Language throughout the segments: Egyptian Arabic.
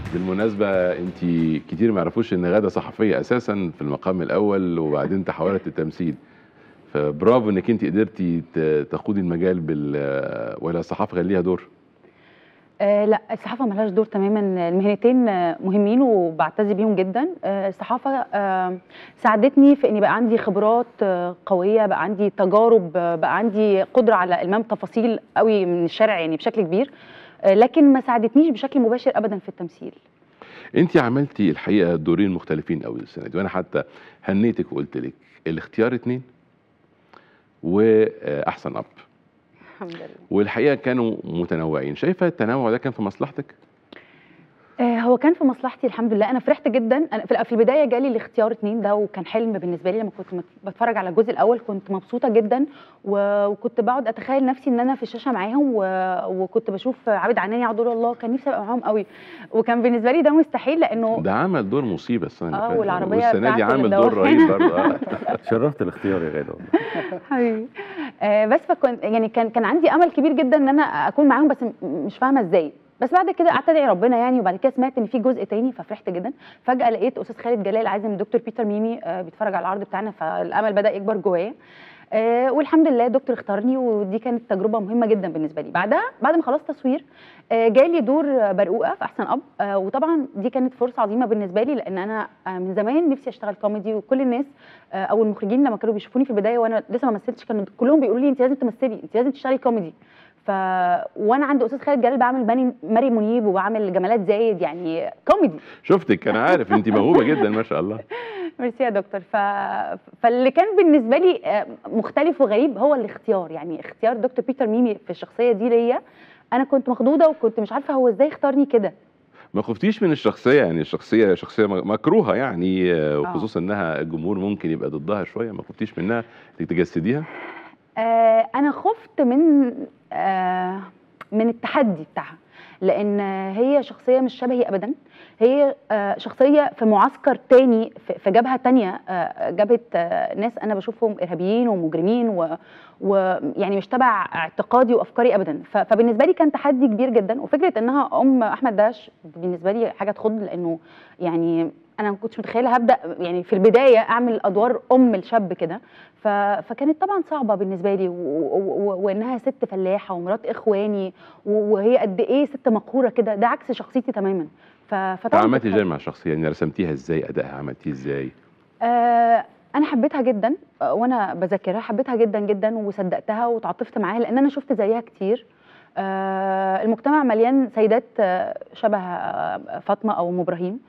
بالمناسبة انت كتير ما يعرفوش ان غادة صحفية اساسا في المقام الاول وبعدين تحولت للتمثيل فبرافو انك انت قدرتي ت- تقودي المجال بال ولا الصحافة كان ليها دور آه لا الصحافه ملهاش دور تماما المهنتين آه، مهمين وبعتز بيهم جدا آه الصحافه آه ساعدتني في اني بقى عندي خبرات آه قويه بقى عندي تجارب آه بقى عندي قدره على المام تفاصيل قوي من الشارع يعني بشكل كبير آه لكن ما ساعدتنيش بشكل مباشر ابدا في التمثيل انت عملتي الحقيقة دورين مختلفين قوي السنة دي وانا حتى هنيتك وقلت لك الاختيار اتنين واحسن اب الحمد لله والحقيقة كانوا متنوعين شايفة التنوع ده كان في مصلحتك آه، هو كان في مصلحتي الحمد لله انا فرحت جدا انا في في البدايه جالي الاختيار اتنين ده وكان حلم بالنسبه لي لما كنت مت- بتفرج على الجزء الاول كنت مبسوطه جدا و- وكنت بقعد اتخيل نفسي ان انا في الشاشه معاهم و- وكنت بشوف عابد عناني عبد الله كان نفسي ابقى معاهم قوي وكان بالنسبه لي ده مستحيل لانه ده عمل دور مصيبة السنة اللي اه فاتت والعربيه والسنة دي بتاعته عامل اللي دور رهيب مدوخانا. برضه آه. شرفت الاختيار يا غاده والله حبيبي آه بس فكنت يعني كان كان عندي امل كبير جدا ان انا اكون معاهم بس م- مش فاهمه ازاي بس بعد كده قعدت ادعي ربنا يعني وبعد كده سمعت ان في جزء تاني ففرحت جدا فجاه لقيت استاذ خالد جلال عازم دكتور بيتر ميمي آه بيتفرج على العرض بتاعنا فالامل بدا يكبر جوايا آه والحمد لله الدكتور اختارني ودي كانت تجربه مهمه جدا بالنسبه لي بعدها بعد ما خلصت تصوير آه جالي دور برقوقه في احسن اب آه وطبعا دي كانت فرصه عظيمه بالنسبه لي لان انا آه من زمان نفسي اشتغل كوميدي وكل الناس آه او المخرجين لما كانوا بيشوفوني في البدايه وانا لسه ما مثلتش كانوا كلهم بيقولوا لي انت لازم تمثلي انت لازم تشتغلي كوميدي ف وانا عند استاذ خالد جلال بعمل ماني ماري منيب وبعمل جمالات زايد يعني كوميدي شفتك انا عارف انت موهوبة جدا ما شاء الله ميرسي يا دكتور ف... فاللي كان بالنسبه لي آه، مختلف وغريب هو الاختيار يعني اختيار دكتور بيتر ميمي في الشخصيه دي ليا انا كنت مخضوضه وكنت مش عارفه هو ازاي اختارني كده ما خفتيش من الشخصية يعني الشخصية شخصية م- مكروهة يعني آه، وخصوصا انها الجمهور ممكن يبقى ضدها شوية ما خفتيش منها انك تجسديها آه انا خفت من آه من التحدي بتاعها لان هي شخصيه مش شبهي ابدا هي آه شخصيه في معسكر تاني في في جبهه تانية آه جبهه آه ناس انا بشوفهم ارهابيين ومجرمين و- ويعني مش تبع اعتقادي وافكاري ابدا ف- فبالنسبه لي كان تحدي كبير جدا وفكره انها ام احمد داش بالنسبه لي حاجه تخض لانه يعني انا ما كنتش متخيله هبدا يعني في البدايه اعمل ادوار ام الشاب كده ف... فكانت طبعا صعبه بالنسبه لي و... و... و... وانها ست فلاحه ومرات اخواني و... وهي قد ايه ست مقهوره كده ده عكس شخصيتي تماما ف... فطبعا تعاملتي كنت ازاي مع الشخصية يعني رسمتيها ازاي ادائها عملتيه ازاي آه انا حبيتها جدا آه، وانا بذاكرها حبيتها جدا جدا وصدقتها وتعاطفت معاها لان انا شفت زيها كتير آه المجتمع مليان سيدات آه، شبه آه، فاطمه او ام ابراهيم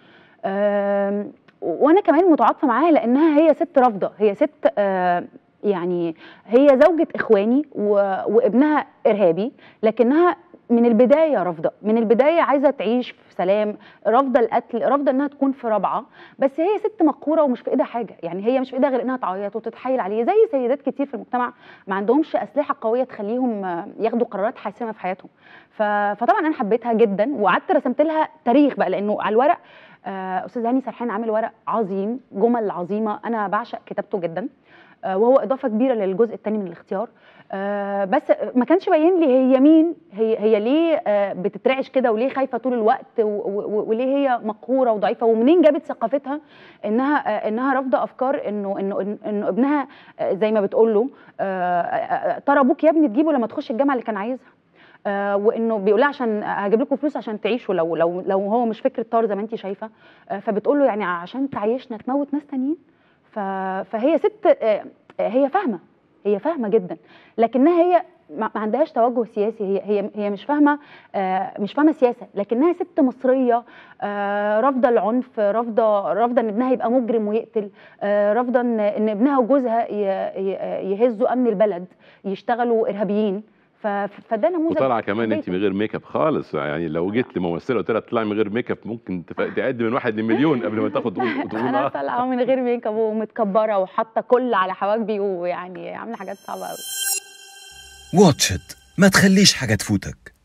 آه وانا كمان متعاطفه معاها لانها هي ست رافضه هي ست آه يعني هي زوجة اخواني و... وابنها ارهابي لكنها من البدايه رافضه من البدايه عايزه تعيش في سلام رافضه القتل رافضه انها تكون في رابعه بس هي ست مقهوره ومش في ايدها حاجه يعني هي مش في ايدها غير انها تعيط وتتحايل عليه زي سيدات كتير في المجتمع ما عندهمش اسلحه قويه تخليهم آه، ياخدوا قرارات حاسمه في حياتهم ف... فطبعا انا حبيتها جدا وقعدت رسمت لها تاريخ بقى لانه على الورق آه، استاذ هاني سرحان عامل ورق عظيم جمل عظيمه انا بعشق كتابته جدا آه، وهو اضافه كبيره للجزء الثاني من الاختيار آه، بس ما كانش باين لي هي مين هي هي ليه آه، بتترعش كده وليه خايفه طول الوقت و- و- وليه هي مقهوره وضعيفه ومنين جابت ثقافتها انها آه، انها رافضه افكار انه انه انه إنه ابنها آه، زي ما بتقول له آه، آه، آه، ترى ابوك يا ابني تجيبه لما تخش الجامعه اللي كان عايزها آه وانه بيقول لها عشان هجيب لكم فلوس عشان تعيشوا لو لو لو هو مش فكره طار زي ما انت شايفه آه فبتقول له يعني عشان تعيشنا تموت ناس تانيين ف- فهي ست آه آه، هي فاهمه هي فاهمه جدا لكنها هي ما ما عندهاش توجه سياسي هي هي هي مش فاهمه آه مش فاهمه سياسه لكنها ست مصريه آه رافضه العنف رافضه رافضه ان ابنها يبقى مجرم ويقتل آه رافضه ان ان ابنها وجوزها ي- ي- يهزوا امن البلد يشتغلوا ارهابيين ف- فده نموذج وطالعه كمان انت حبيته. من غير ميك اب خالص يعني لو جيت لممثله قلت لها تطلعي من غير ميك اب ممكن تف- تعد من واحد لمليون قبل ما تاخد تقول تقول انا اه طالعه من غير ميك اب ومتكبره وحاطه كل على حواجبي ويعني عامله حاجات صعبه قوي واتش إت ما تخليش حاجة تفوتك